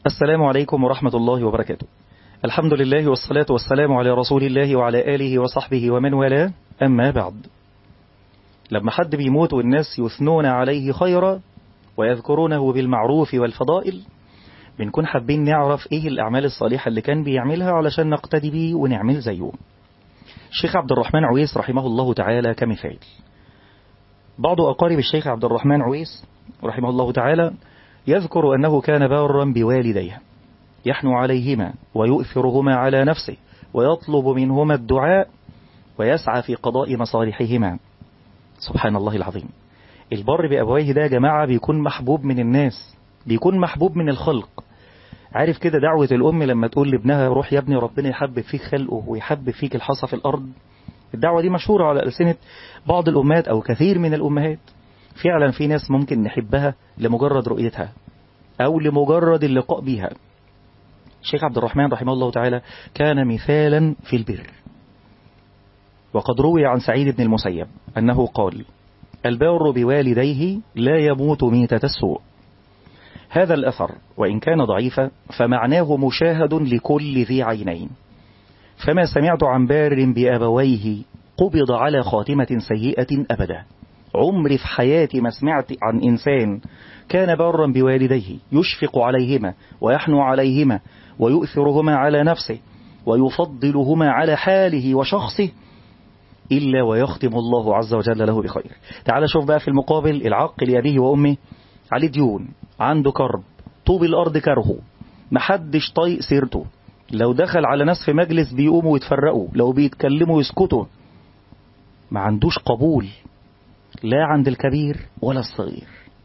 السلام عليكم ورحمة الله وبركاته الحمد لله والصلاة والسلام على رسول الله وعلى آله وصحبه ومن والاه أما بعد لما حد بيموت والناس يثنون عليه خيرا ويذكرونه بالمعروف والفضائل بنكون حابين نعرف ايه الأعمال الصالحة اللي كان بيعملها علشان نقتدي بيه ونعمل زيه الشيخ عبد الرحمن عويس رحمه الله تعالى كمثال بعض أقارب الشيخ عبد الرحمن عويس رحمه الله تعالى يذكر أنه كان بارا بوالديه يحنو عليهما ويؤثرهما على نفسه ويطلب منهما الدعاء ويسعى في قضاء مصالحهما سبحان الله العظيم البر بأبويه ده يا جماعة بيكون محبوب من الناس بيكون محبوب من الخلق عارف كده دعوة الأم لما تقول لابنها روح يا ابني ربنا يحبب فيك خلقه ويحبب فيك الحصى في الأرض الدعوة دي مشهورة على ألسنة بعض الأمهات أو كثير من الأمهات فعلا في ناس ممكن نحبها لمجرد رؤيتها أو لمجرد اللقاء بها الشيخ عبد الرحمن رحمه الله تعالى كان مثالا في البر وقد روي عن سعيد بن المسيب أنه قال البار بوالديه لا يموت ميتة السوء هذا الأثر وإن كان ضعيفا فمعناه مشاهد لكل ذي عينين فما سمعت عن بار بأبويه قبض على خاتمة سيئة أبدا عمري في حياتي ما سمعت عن إنسان كان بارا بوالديه يشفق عليهما ويحنو عليهما ويؤثرهما على نفسه ويفضلهما على حاله وشخصه إلا ويختم الله عز وجل له بخير تعال شوف بقى في المقابل العق لأبيه وأمه عليه ديون عنده كرب طوب الأرض كرهه محدش طايق سيرته لو دخل على ناس في مجلس بيقوموا يتفرقوا لو بيتكلموا يسكتوا ما عندوش قبول لا عند الكبير ولا الصغير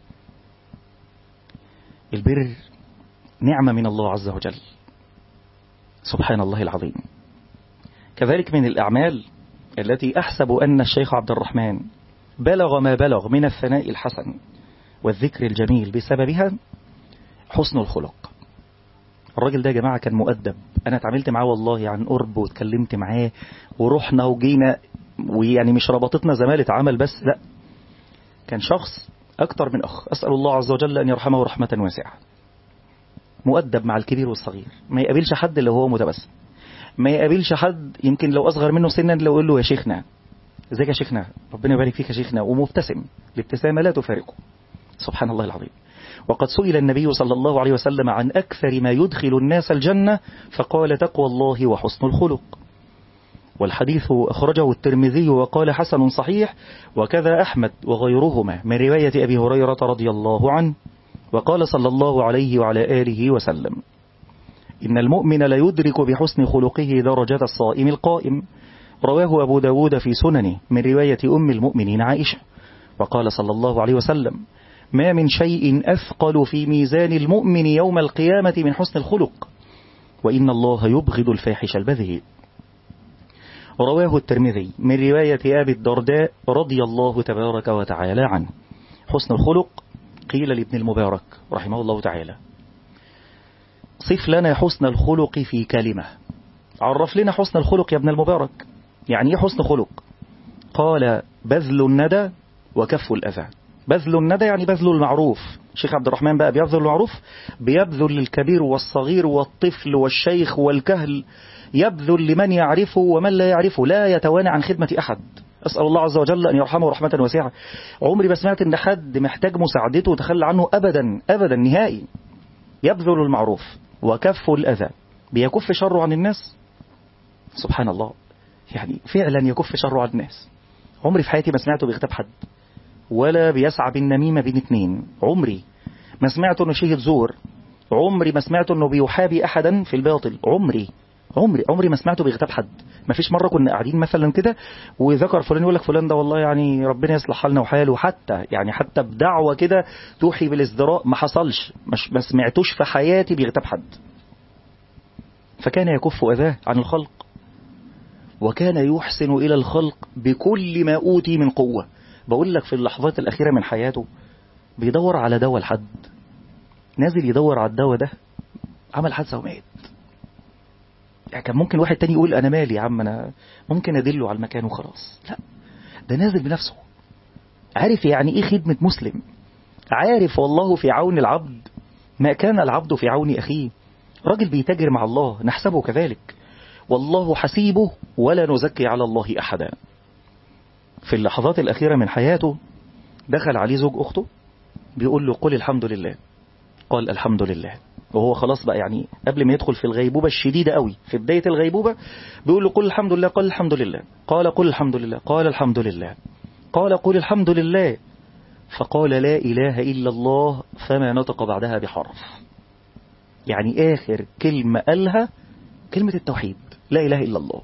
البر نعمة من الله عز وجل سبحان الله العظيم كذلك من الأعمال التي أحسب أن الشيخ عبد الرحمن بلغ ما بلغ من الثناء الحسن والذكر الجميل بسببها حسن الخلق الراجل ده يا جماعة كان مؤدب أنا اتعاملت معاه والله عن قرب واتكلمت معاه ورحنا وجينا ويعني مش ربطتنا زمالة عمل بس لا كان شخص أكتر من أخ أسأل الله عز وجل أن يرحمه رحمة واسعة مؤدب مع الكبير والصغير ما يقابلش حد اللي هو متبسم ما يقابلش حد يمكن لو أصغر منه سنا لو يقول له يا شيخنا ازيك يا شيخنا ربنا يبارك فيك يا شيخنا ومبتسم الابتسامة لا تفارقه سبحان الله العظيم وقد سئل النبي صلى الله عليه وسلم عن أكثر ما يدخل الناس الجنة فقال تقوى الله وحسن الخلق والحديث أخرجه الترمذي وقال حسن صحيح وكذا أحمد وغيرهما من رواية أبي هريرة رضي الله عنه وقال صلى الله عليه وعلى آله وسلم إن المؤمن ليدرك بحسن خلقه درجة الصائم القائم رواه أبو داود في سننه من رواية أم المؤمنين عائشة وقال صلى الله عليه وسلم ما من شيء أثقل في ميزان المؤمن يوم القيامة من حسن الخلق وإن الله يبغض الفاحش البذيء رواه الترمذي من رواية أبي الدرداء رضي الله تبارك وتعالى عنه حسن الخلق قيل لابن المبارك رحمه الله تعالى صف لنا حسن الخلق في كلمة عرف لنا حسن الخلق يا ابن المبارك يعني ايه حسن خلق قال بذل الندى وكف الأذى بذل الندى يعني بذل المعروف شيخ عبد الرحمن بقى بيبذل المعروف بيبذل للكبير والصغير والطفل والشيخ والكهل يبذل لمن يعرفه ومن لا يعرفه لا يتوانى عن خدمة أحد أسأل الله عز وجل أن يرحمه رحمة واسعة عمري ما سمعت أن حد محتاج مساعدته وتخلى عنه أبدا أبدا نهائي يبذل المعروف وكف الأذى بيكف شره عن الناس سبحان الله يعني فعلا يكف شره عن الناس عمري في حياتي ما سمعته بيغتاب حد ولا بيسعى بالنميمة بين اتنين عمري ما سمعت انه شهد زور عمري ما سمعت انه بيحابي احدا في الباطل عمري عمري عمري ما سمعته بيغتاب حد ما فيش مرة كنا قاعدين مثلا كده وذكر فلان يقول لك فلان ده والله يعني ربنا يصلح حالنا وحاله حتى يعني حتى بدعوة كده توحي بالازدراء ما حصلش مش ما سمعتوش في حياتي بيغتاب حد فكان يكف أذاه عن الخلق وكان يحسن إلى الخلق بكل ما أوتي من قوة بقول لك في اللحظات الأخيرة من حياته بيدور على دواء لحد نازل يدور على الدواء ده عمل حادثة ومات يعني كان ممكن واحد تاني يقول أنا مالي يا عم أنا ممكن أدله على المكان وخلاص لا ده نازل بنفسه عارف يعني إيه خدمة مسلم عارف والله في عون العبد ما كان العبد في عون أخيه راجل بيتاجر مع الله نحسبه كذلك والله حسيبه ولا نزكي على الله أحدا في اللحظات الأخيرة من حياته دخل عليه زوج أخته بيقول له قل الحمد لله قال الحمد لله وهو خلاص بقى يعني قبل ما يدخل في الغيبوبة الشديدة قوي في بداية الغيبوبة بيقول له قل الحمد لله قال الحمد لله قال قل الحمد لله قال الحمد لله قال قل الحمد لله فقال لا إله إلا الله فما نطق بعدها بحرف يعني آخر كلمة قالها كلمة التوحيد لا إله إلا الله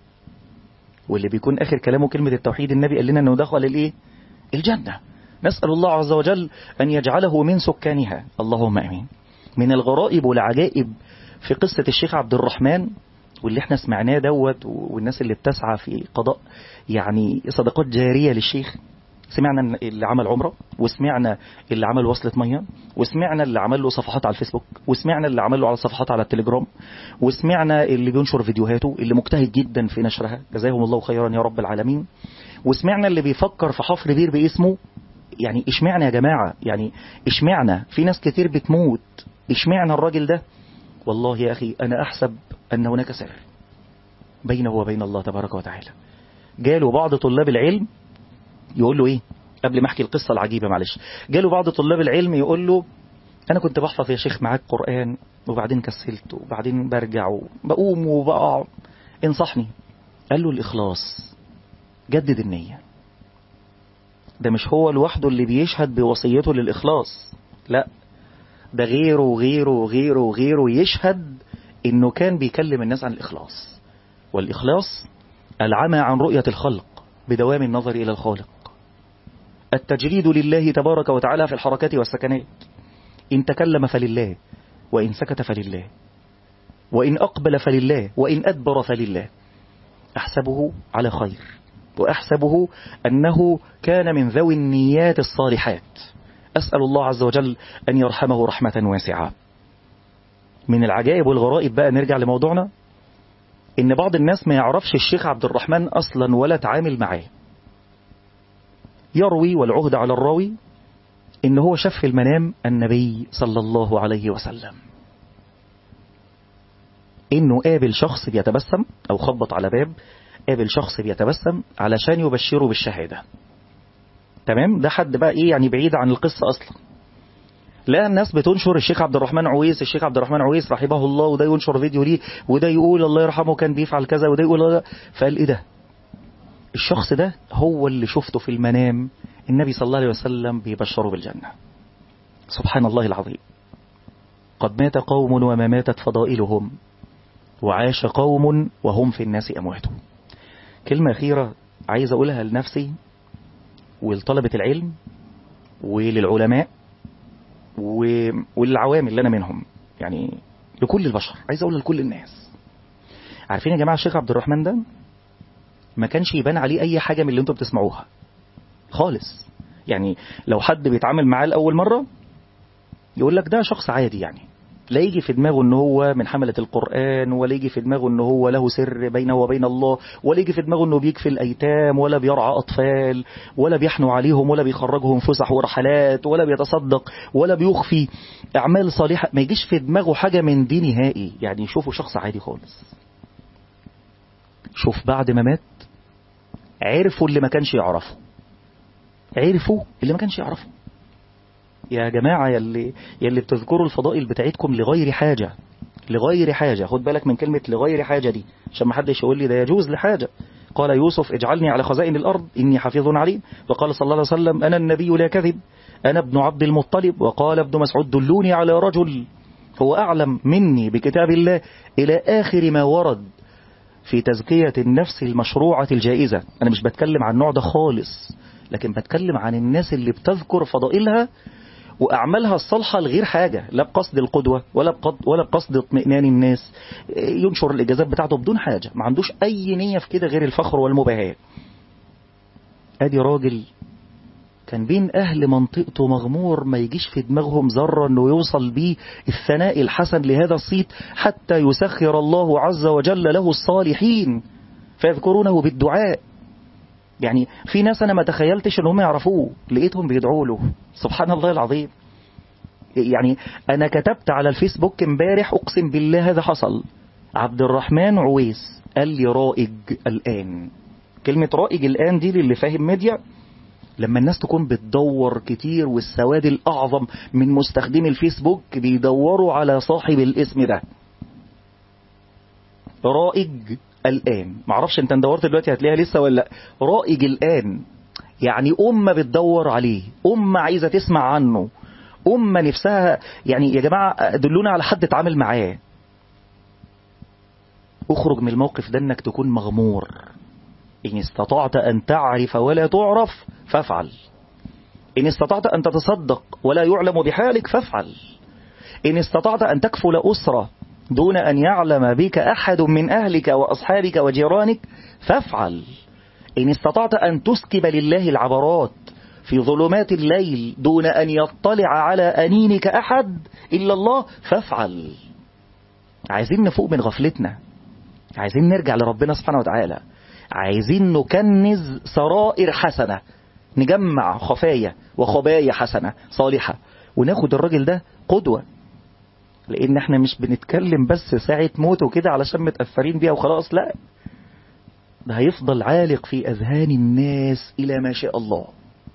واللي بيكون آخر كلامه كلمة التوحيد النبي قال لنا أنه دخل الإيه؟ الجنة نسأل الله عز وجل أن يجعله من سكانها اللهم أمين من الغرائب والعجائب في قصة الشيخ عبد الرحمن واللي احنا سمعناه دوت والناس اللي بتسعى في قضاء يعني صدقات جارية للشيخ سمعنا اللي عمل عمرة وسمعنا اللي عمل وصلة مية وسمعنا اللي عمل له صفحات على الفيسبوك وسمعنا اللي عمل له على صفحات على التليجرام وسمعنا اللي بينشر فيديوهاته اللي مجتهد جدا في نشرها جزاهم الله خيرا يا رب العالمين وسمعنا اللي بيفكر في حفر بير باسمه يعني اشمعنا يا جماعة يعني اشمعنا في ناس كتير بتموت اشمعنا الراجل ده والله يا أخي أنا أحسب أن هناك سر بينه وبين الله تبارك وتعالى جاله بعض طلاب العلم يقول له ايه قبل ما احكي القصة العجيبة معلش جاله بعض طلاب العلم يقول له انا كنت بحفظ يا شيخ معاك قرآن وبعدين كسلت وبعدين برجع وبقوم وبقع انصحني قال له الاخلاص جدد النية ده مش هو لوحده اللي بيشهد بوصيته للاخلاص لا ده غيره وغيره وغيره وغيره يشهد انه كان بيكلم الناس عن الاخلاص والاخلاص العمى عن رؤية الخلق بدوام النظر إلى الخالق التجريد لله تبارك وتعالى في الحركات والسكنات إن تكلم فلله وإن سكت فلله وإن أقبل فلله وإن أدبر فلله أحسبه على خير وأحسبه أنه كان من ذوي النيات الصالحات أسأل الله عز وجل أن يرحمه رحمة واسعة من العجائب والغرائب بقى نرجع لموضوعنا إن بعض الناس ما يعرفش الشيخ عبد الرحمن أصلا ولا تعامل معاه يروي والعهد على الراوي إن هو شاف في المنام النبي صلى الله عليه وسلم إنه قابل شخص بيتبسم أو خبط على باب قابل شخص بيتبسم علشان يبشره بالشهادة تمام ده حد بقى إيه يعني بعيد عن القصة أصلا لا الناس بتنشر الشيخ عبد الرحمن عويس الشيخ عبد الرحمن عويس رحمه الله وده ينشر فيديو ليه وده يقول الله يرحمه كان بيفعل كذا وده يقول الله فقال ايه ده الشخص ده هو اللي شفته في المنام النبي صلى الله عليه وسلم بيبشره بالجنة سبحان الله العظيم قد مات قوم وما ماتت فضائلهم وعاش قوم وهم في الناس أموات كلمة أخيرة عايز أقولها لنفسي ولطلبة العلم وللعلماء والعوام اللي أنا منهم يعني لكل البشر عايز أقول لكل الناس عارفين يا جماعة الشيخ عبد الرحمن ده ما كانش يبان عليه أي حاجة من اللي انتم بتسمعوها خالص يعني لو حد بيتعامل معاه لأول مرة يقول لك ده شخص عادي يعني لا يجي في دماغه ان هو من حملة القرآن ولا يجي في دماغه ان هو له سر بينه وبين الله ولا يجي في دماغه انه بيكفي الايتام ولا بيرعى اطفال ولا بيحنو عليهم ولا بيخرجهم فسح ورحلات ولا بيتصدق ولا بيخفي اعمال صالحة ما يجيش في دماغه حاجة من دي نهائي يعني يشوفه شخص عادي خالص شوف بعد ما مات عرفوا اللي ما كانش يعرفه عرفوا اللي ما كانش يعرفه يا جماعة يلي, يلي بتذكروا الفضائل بتاعتكم لغير حاجة لغير حاجة خد بالك من كلمة لغير حاجة دي عشان ما حدش يقول لي ده يجوز لحاجة قال يوسف اجعلني على خزائن الأرض إني حفيظ عليم وقال صلى الله عليه وسلم أنا النبي لا كذب أنا ابن عبد المطلب وقال ابن مسعود دلوني على رجل هو أعلم مني بكتاب الله إلى آخر ما ورد في تزكية النفس المشروعة الجائزة أنا مش بتكلم عن النوع ده خالص لكن بتكلم عن الناس اللي بتذكر فضائلها وأعمالها الصالحة لغير حاجة لا بقصد القدوة ولا بقصد, ولا بقصد اطمئنان الناس ينشر الإجازات بتاعته بدون حاجة ما عندوش أي نية في كده غير الفخر والمباهاة أدي راجل كان بين أهل منطقته مغمور ما يجيش في دماغهم ذرة أنه يوصل بيه الثناء الحسن لهذا الصيت حتى يسخر الله عز وجل له الصالحين فيذكرونه بالدعاء يعني في ناس أنا ما تخيلتش أنهم يعرفوه لقيتهم بيدعوا له سبحان الله العظيم يعني أنا كتبت على الفيسبوك امبارح أقسم بالله هذا حصل عبد الرحمن عويس قال لي رائج الآن كلمة رائج الآن دي للي فاهم ميديا لما الناس تكون بتدور كتير والسواد الأعظم من مستخدمي الفيسبوك بيدوروا على صاحب الاسم ده رائج الآن معرفش انت دورت دلوقتي هتلاقيها لسه ولا لا رائج الآن يعني أمة بتدور عليه أمة عايزة تسمع عنه أمة نفسها يعني يا جماعة دلونا على حد اتعامل معاه اخرج من الموقف ده انك تكون مغمور إن استطعت أن تعرف ولا تعرف فافعل إن استطعت أن تتصدق ولا يعلم بحالك فافعل إن استطعت أن تكفل أسرة دون أن يعلم بك أحد من أهلك وأصحابك وجيرانك فافعل إن استطعت أن تسكب لله العبرات في ظلمات الليل دون أن يطلع على أنينك أحد إلا الله فافعل عايزين نفوق من غفلتنا عايزين نرجع لربنا سبحانه وتعالى عايزين نكنز سرائر حسنة نجمع خفايا وخبايا حسنة صالحة وناخد الراجل ده قدوة لان احنا مش بنتكلم بس ساعة موته كده علشان متأثرين بيها وخلاص لا ده هيفضل عالق في أذهان الناس إلى ما شاء الله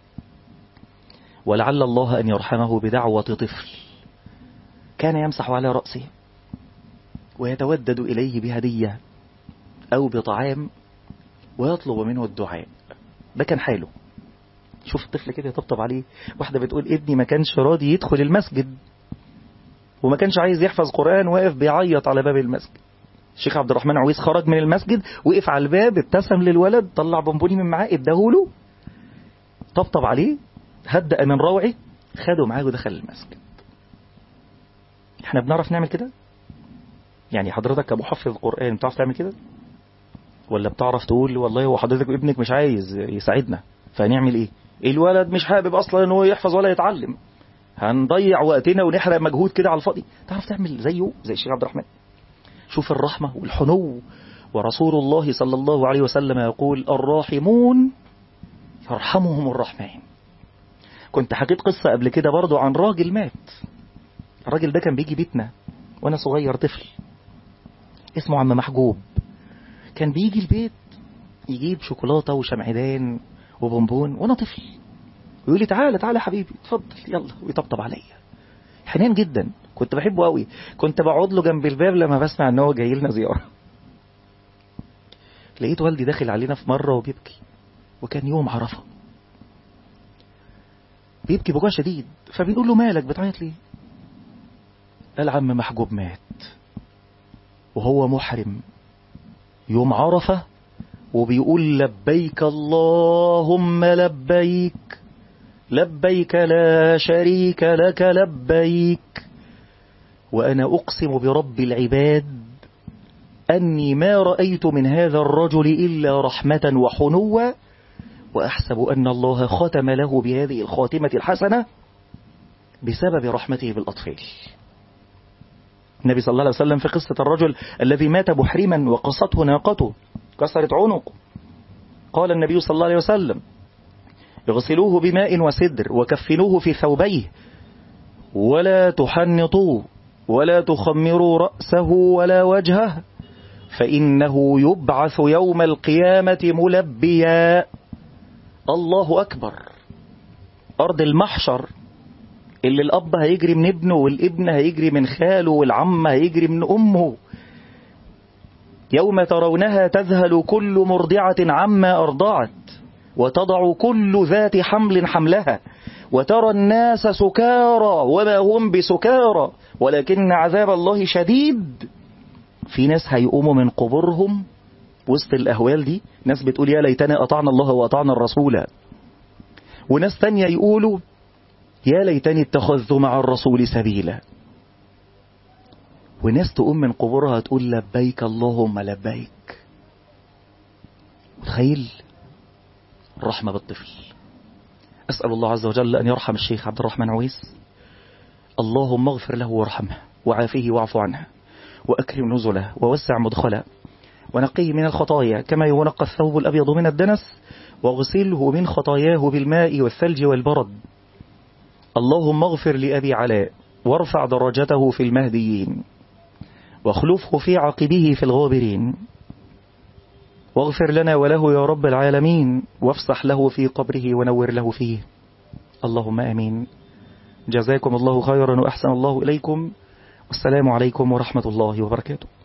ولعل الله أن يرحمه بدعوة طفل كان يمسح على رأسه ويتودد إليه بهدية أو بطعام ويطلب منه الدعاء ده كان حاله شوف الطفل كده يطبطب عليه واحدة بتقول ابني ما كانش راضي يدخل المسجد وما كانش عايز يحفظ قرآن واقف بيعيط على باب المسجد الشيخ عبد الرحمن عويس خرج من المسجد وقف على الباب ابتسم للولد طلع بونبوني من معاه اداهوله طبطب عليه هدأ من روعه خده معاه ودخل المسجد احنا بنعرف نعمل كده يعني حضرتك كمحفظ قرآن بتعرف تعمل كده ولا بتعرف تقول والله هو حضرتك ابنك مش عايز يساعدنا فهنعمل ايه الولد مش حابب اصلا ان هو يحفظ ولا يتعلم هنضيع وقتنا ونحرق مجهود كده على الفاضي تعرف تعمل زيه زي الشيخ عبد الرحمن شوف الرحمة والحنو ورسول الله صلى الله عليه وسلم يقول الراحمون يرحمهم الرحمن كنت حكيت قصة قبل كده برضو عن راجل مات الراجل ده كان بيجي بيتنا وانا صغير طفل اسمه عم محجوب كان بيجي البيت يجيب شوكولاتة وشمعدان وبونبون وانا طفل ويقول لي تعالى تعالى يا حبيبي اتفضل يلا ويطبطب عليا حنين جدا كنت بحبه قوي كنت بقعد له جنب الباب لما بسمع ان هو جاي لنا زياره لقيت والدي داخل علينا في مره وبيبكي وكان يوم عرفه بيبكي بكاء شديد فبنقول له مالك بتعيط ليه قال عم محجوب مات وهو محرم يوم عرفه وبيقول لبيك اللهم لبيك لبيك لا شريك لك لبيك وأنا أقسم برب العباد أني ما رأيت من هذا الرجل إلا رحمة وحنوة وأحسب أن الله ختم له بهذه الخاتمة الحسنة بسبب رحمته بالأطفال النبي صلى الله عليه وسلم في قصة الرجل الذي مات محرما وقصته ناقته كسرت عنقه قال النبي صلى الله عليه وسلم اغسلوه بماء وسدر وكفنوه في ثوبيه ولا تحنطوه ولا تخمروا رأسه ولا وجهه فإنه يبعث يوم القيامة ملبيا الله أكبر أرض المحشر اللي الأب هيجري من ابنه والابن هيجري من خاله والعم هيجري من أمه يوم ترونها تذهل كل مرضعة عما أرضعت وتضع كل ذات حمل حملها وترى الناس سكارى وما هم بسكارى ولكن عذاب الله شديد في ناس هيقوموا من قبورهم وسط الأهوال دي ناس بتقول يا ليتنا أطعنا الله وأطعنا الرسول وناس تانية يقولوا يا ليتني اتخذت مع الرسول سبيلا وناس تقوم من قبورها تقول لبيك اللهم لبيك متخيل الرحمة بالطفل أسأل الله عز وجل أن يرحم الشيخ عبد الرحمن عويس اللهم اغفر له وارحمه وعافيه واعف عنه وأكرم نزله ووسع مدخله ونقيه من الخطايا كما ينقى الثوب الأبيض من الدنس واغسله من خطاياه بالماء والثلج والبرد اللهم اغفر لأبي علاء وارفع درجته في المهديين واخلفه في عقبه في الغابرين واغفر لنا وله يا رب العالمين وافسح له في قبره ونور له فيه اللهم امين جزاكم الله خيرا واحسن الله اليكم والسلام عليكم ورحمه الله وبركاته